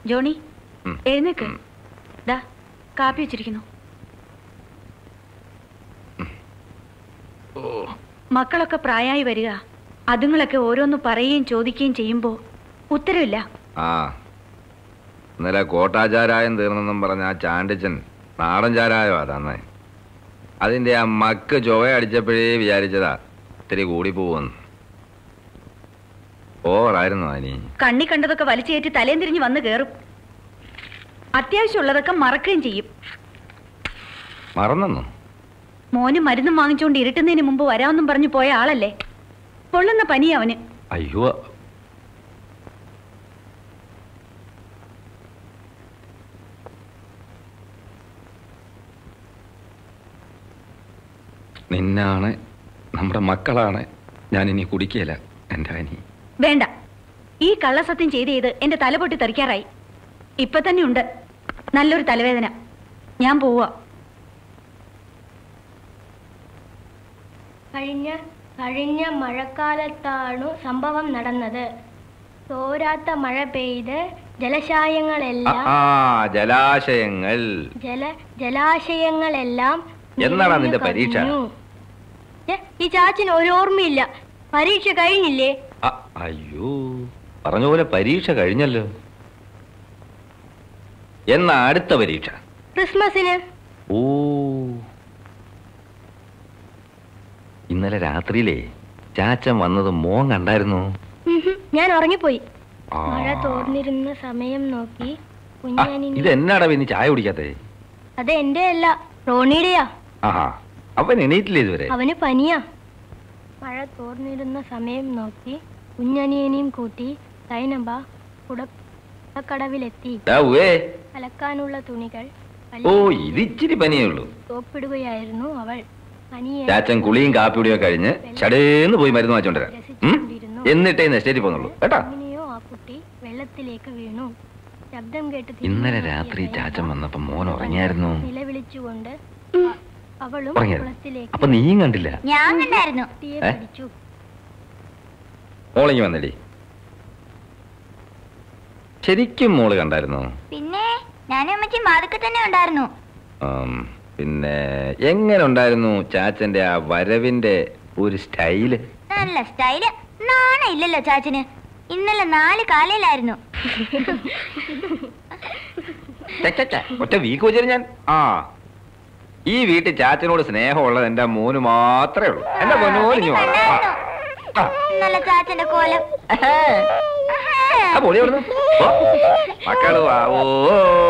Johnny ഉം. എഴുന്നേക്ക് ദാ കാപ്പി വെച്ചിരിക്കുന്നു മക്കളൊക്കെ പ്രായമായി വരിക അതുങ്ങളൊക്കെ ഓരോന്ന് പറയുകയും ചോദിക്കുകയും ചെയ്യുമ്പോ ഉത്തരവില്ല ആ ഇന്നലെ കോട്ടാചാരായം തീർന്നെന്നും പറഞ്ഞ ആ ചാണ്ടിച്ചൻ നാടൻ ചാരായോ തന്നെ അതിന്റെ ആ മക്ക് ചൊവ അടിച്ചപ്പോഴേ വിചാരിച്ചതാ ഇത്തിരി കൂടി പോവെന്ന് ഓവറായിരുന്നു അനി കണ്ണി കണ്ടതൊക്കെ വലിച്ചേറ്റി തലേം തിരിഞ്ഞ് വന്ന് കയറും അത്യാവശ്യമുള്ളതൊക്കെ മറക്കുകയും ചെയ്യും മറന്നെന്നു മോന് മരുന്നും വാങ്ങിച്ചുകൊണ്ട് ഇരുട്ടുന്നതിന് മുമ്പ് വരാമെന്നും പറഞ്ഞു പോയ ആളല്ലേ പൊള്ളുന്ന പനി അവന് അയ്യോ നിന്നാണ് നമ്മുടെ മക്കളാണ് ഞാൻ ഇനി കുടിക്കല എൻ്റെ അനി വേണ്ട ഈ കള്ളസത്യം ചെയ്ത് ചെയ്ത് എന്റെ തല പൊട്ടി തെറിക്കാറായി ഇപ്പൊ തന്നെ ഉണ്ട് നല്ലൊരു തലവേദന ഞാൻ പോവാ കഴിഞ്ഞ കഴിഞ്ഞ മഴക്കാലത്താണ് സംഭവം നടന്നത് തോരാത്ത മഴ പെയ്ത് ആ, ജലശായങ്ങളെല്ലാം ആ ജലാശയങ്ങൾ ജല ജലാശയങ്ങളെല്ലാം എന്നാടാ നിറഞ്ഞു നിന്റെ പരീക്ഷ? കവിഞ്ഞു. ഏ, ഈ ചാച്ചന് ഒരു ഓർമ്മയില്ല പരീക്ഷ കഴിഞ്ഞില്ലേ ആ, അയ്യോ പറഞ്ഞ പോലെ പരീക്ഷ കഴിഞ്ഞല്ലോ എന്നാ അടുത്ത പരീക്ഷ ക്രിസ്മസിന് ഓ ഇന്നലെ രാത്രിയിലേ ചാച്ചൻ വന്നത് മോൻ കണ്ടായിരുന്നു ഉഹും, ഞാൻ ഉറങ്ങിപ്പോയി ആ. മഴ തോർന്നിരുന്ന സമയം നോക്കി ആ, കുഞ്ഞാനിനി ഇത് എന്നാടാ പിന്നെ ചായ കുടിക്കാത്തേ അത് എന്റെ അല്ല റോണിയുടെയാ ആഹാ അവൻ എണീറ്റില്ലേ ഇതുവരെ അവന് പനിയാ മഴ തോർന്നിരുന്ന സമയം നോക്കി കുഞ്ഞനിയനെയും കൂട്ടി സൈനബ കുടക്കടവിലെത്തി ദാ ഉവ്വേ. അലക്കാനുള്ള തുണികൾ ഓ കല്ലിൽ ഇത് ഇച്ചിരി പനിയേ ഉള്ളൂ തോപ്പിടുകയായിരുന്നു അവൾ പനിയെ ചാച്ചൻ കുളിയും കാപ്പിയുടെയോ കഴിഞ്ഞ് ചടേന്ന് പോയി മരുന്ന് വാങ്ങിച്ചോണ്ടരാം ഉം? എന്നിട്ടേ ഇന്ന് എസ്റ്റേറ്റിൽ പോകുന്നുള്ളൂ കേട്ടാ എങ്ങനെയോ ആ കുട്ടി വെള്ളത്തിലേക്ക് വീണു ശബ്ദം കേട്ട് തിരിഞ്ഞു ഇന്നലെ നോക്കിയ രാത്രി സൈനബ ചാച്ചൻ വന്നപ്പോ മോൻ ഉറങ്ങിയായിരുന്നു നിലവിളിച്ചുകൊണ്ട് അ- അവളും ഉറങ്ങിയായിരുന്നു കുളത്തിലേക്ക് അപ്പൊ നീയും കണ്ടില്ല ഞാൻ കണ്ടായിരുന്നു കുട്ടിയെ ഏ? പിടിച്ചു മോളിങ്ങി വന്നടി ശരിക്കും മോള് കണ്ടായിരുന്നു പിന്നെ ഞാനും അമ്മച്ചി മാതൊക്കെ തന്നെ ഉണ്ടായിരുന്നു ആം, പിന്നെ എങ്ങനെ ഉണ്ടായിരുന്നു ചാച്ചന്റെ ആ വരവിന്റെ ഒരു സ്റ്റൈല് നല്ല സ്റ്റൈല് നാണ ഇല്ലല്ലോ ചാച്ചന് ഇന്നലെ നാല് കാലയിലായിരുന്നു ഛെ, ഛെ, ഛെ, ഒറ്റ വീക്ക് വെച്ചാൽ ഞാൻ ആ ഈ വീട്ടിൽ ചാച്ചനോട് സ്നേഹമുള്ളത് എന്റെ മോന് മാത്രമേ ഉള്ളൂ എന്റെ പൊന്നോലിഞ്ഞു നല്ല ചാച്ചന്റെ കോലം മക്കള് വാവോ